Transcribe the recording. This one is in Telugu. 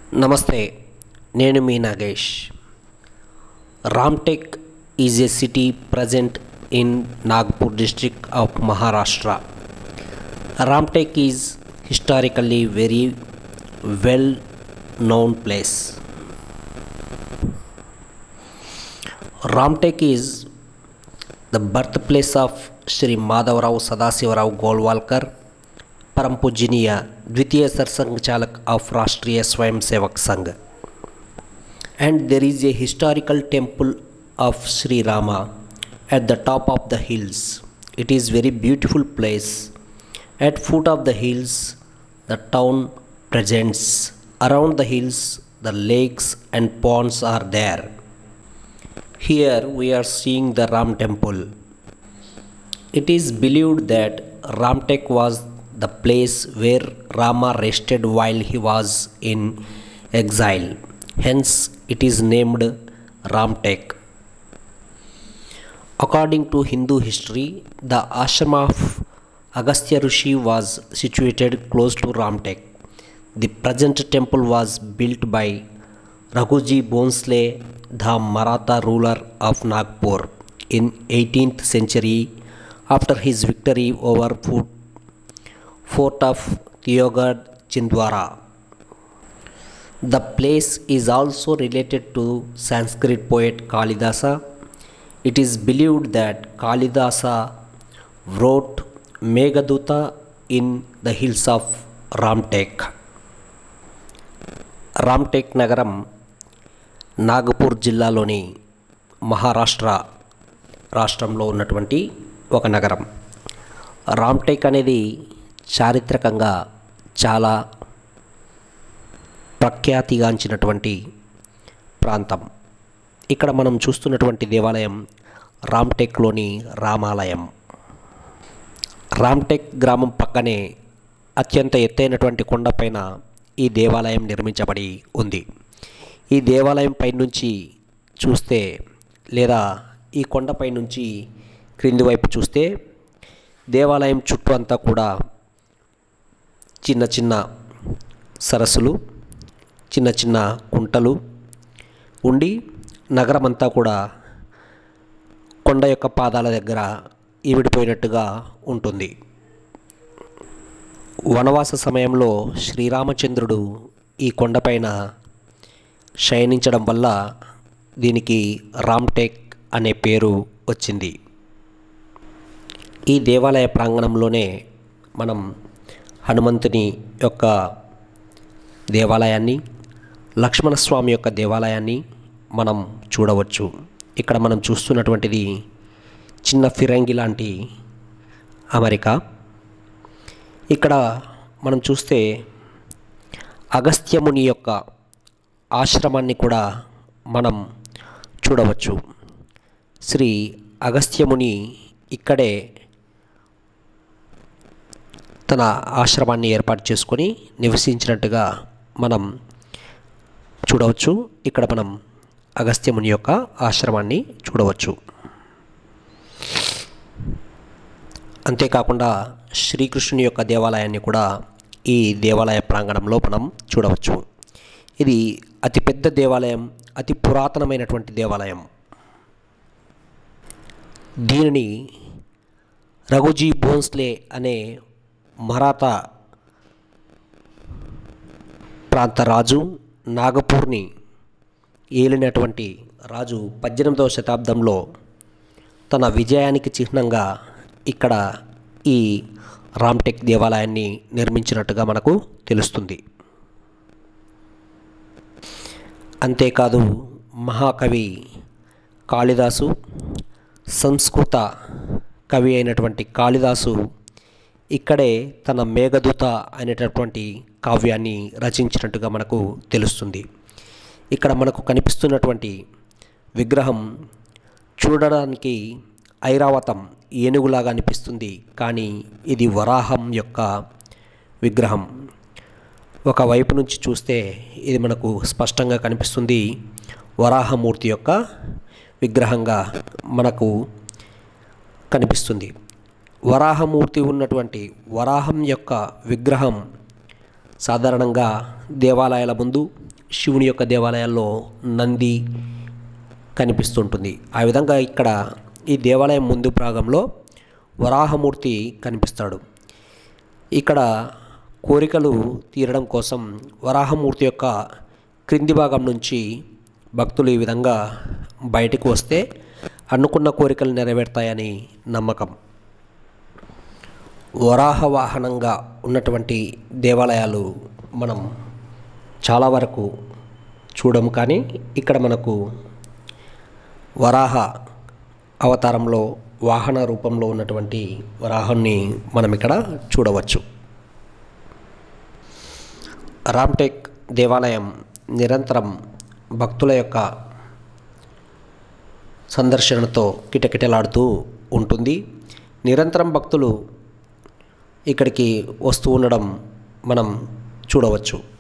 నమస్తే నేను మీ Nagesh Ramtek is a city present in Nagpur district of Maharashtra Ramtek is historically very well known place Ramtek is the birthplace of Shri Madhavrao Sadashivrao Golwalkar परम पूजनीय द्वितीय सरसंघ चालक ऑफ राष्ट्रीय स्वयं सेवक संघ and there is a historical temple of Sri Rama at the top of the hills. It is very beautiful place. At foot of the hills, the town presents. Around the hills, the lakes and ponds are there. Here we are seeing the Ram temple. It is believed that Ramtek was the place where Rama rested while he was in exile. Hence, it is named Ramtek. According to Hindu history, the ashram of Agastya Rishi was situated close to Ramtek. The present temple was built by Raghuji Bhonsle, the Maratha ruler of Nagpur, in 18th century after his victory over Fort fort of Theogad Chindwara. The place is also related to Sanskrit poet Kalidasa. It is believed that Kalidasa wrote Meghaduta in the hills of Ramtek. Ramtek నగరం నాగపూర్ జిల్లాలోని మహారాష్ట్ర రాష్ట్రంలో ఉన్నటువంటి ఒక నగరం రామ్టెక్ అనేది చారిత్రకంగా చాలా ప్రఖ్యాతిగాంచినటువంటి ప్రాంతం ఇక్కడ మనం చూస్తున్నటువంటి దేవాలయం రామ్టెక్లోని రామాలయం రామ్టెక్ గ్రామం పక్కనే అత్యంత ఎత్తైనటువంటి కొండపైన ఈ దేవాలయం నిర్మించబడి ఉంది ఈ దేవాలయం పైనుంచి చూస్తే లేదా ఈ కొండపై నుంచి క్రింది వైపు చూస్తే దేవాలయం చుట్టూ అంతా కూడా చిన్న చిన్న సరస్సులు చిన్న చిన్న కుంటలు ఉండి నగరమంతా కూడా కొండ యొక్క పాదాల దగ్గర ఈవిడిపోయినట్టుగా ఉంటుంది వనవాస సమయంలో శ్రీరామచంద్రుడు ఈ కొండపైన శయనించడం వల్ల దీనికి రామ్టెక్ అనే పేరు వచ్చింది ఈ దేవాలయ ప్రాంగణంలోనే మనం హనుమంతుని యొక్క దేవాలయాన్ని లక్ష్మణస్వామి యొక్క దేవాలయాన్ని మనం చూడవచ్చు ఇక్కడ మనం చూస్తున్నటువంటిది చిన్న ఫిరంగి లాంటి అమెరిక ఇక్కడ మనం చూస్తే అగస్త్యముని యొక్క ఆశ్రమాన్ని కూడా మనం చూడవచ్చు శ్రీ అగస్త్యముని ఇక్కడే తన ఆశ్రమాన్ని ఏర్పాటు చేసుకొని నివసించినట్టుగా మనం చూడవచ్చు ఇక్కడ మనం అగస్త్యముని యొక్క ఆశ్రమాన్ని చూడవచ్చు అంతేకాకుండా శ్రీకృష్ణుని యొక్క దేవాలయాన్ని కూడా ఈ దేవాలయ ప్రాంగణంలో మనం చూడవచ్చు ఇది అతిపెద్ద దేవాలయం అతి పురాతనమైనటువంటి దేవాలయం దీనిని రఘుజీ భోన్స్లే అనే మరాఠా ప్రాంత రాజు నాగపూర్ని ఏలినటువంటి రాజు పద్దెనిమిదవ శతాబ్దంలో తన విజయానికి చిహ్నంగా ఇక్కడ ఈ రామ్టెక్ దేవాలయాన్ని నిర్మించినట్టుగా మనకు తెలుస్తుంది అంతేకాదు మహాకవి కాళిదాసు సంస్కృత కవి అయినటువంటి కాళిదాసు ఇక్కడే తన మేఘదూత అనేటటువంటి కావ్యాన్ని రచించినట్టుగా మనకు తెలుస్తుంది ఇక్కడ మనకు కనిపిస్తున్నటువంటి విగ్రహం చూడడానికి ఐరావతం ఏనుగులాగా అనిపిస్తుంది కానీ ఇది వరాహం యొక్క విగ్రహం ఒక వైపు నుంచి చూస్తే ఇది మనకు స్పష్టంగా కనిపిస్తుంది వరాహమూర్తి యొక్క విగ్రహంగా మనకు కనిపిస్తుంది వరాహమూర్తి ఉన్నటువంటి వరాహం యొక్క విగ్రహం సాధారణంగా దేవాలయాల ముందు శివుని యొక్క దేవాలయాల్లో నంది కనిపిస్తుంటుంది ఆ విధంగా ఇక్కడ ఈ దేవాలయం ముందు భాగంలో వరాహమూర్తి కనిపిస్తాడు ఇక్కడ కోరికలు తీరడం కోసం వరాహమూర్తి యొక్క క్రింది భాగం నుంచి భక్తులు ఈ విధంగా బయటకు వస్తే అనుకున్న కోరికలు నెరవేరుతాయని నమ్మకం వరాహ వాహనంగా ఉన్నటువంటి దేవాలయాలు మనం చాలా వరకు చూడము కానీ ఇక్కడ మనకు వరాహ అవతారంలో వాహన రూపంలో ఉన్నటువంటి వరాహాన్ని మనం ఇక్కడ చూడవచ్చు రామ్టెక్ దేవాలయం నిరంతరం భక్తుల యొక్క సందర్శనతో కిటకిటలాడుతూ ఉంటుంది నిరంతరం భక్తులు ఇక్కడికి వస్తూ ఉండడం మనం చూడవచ్చు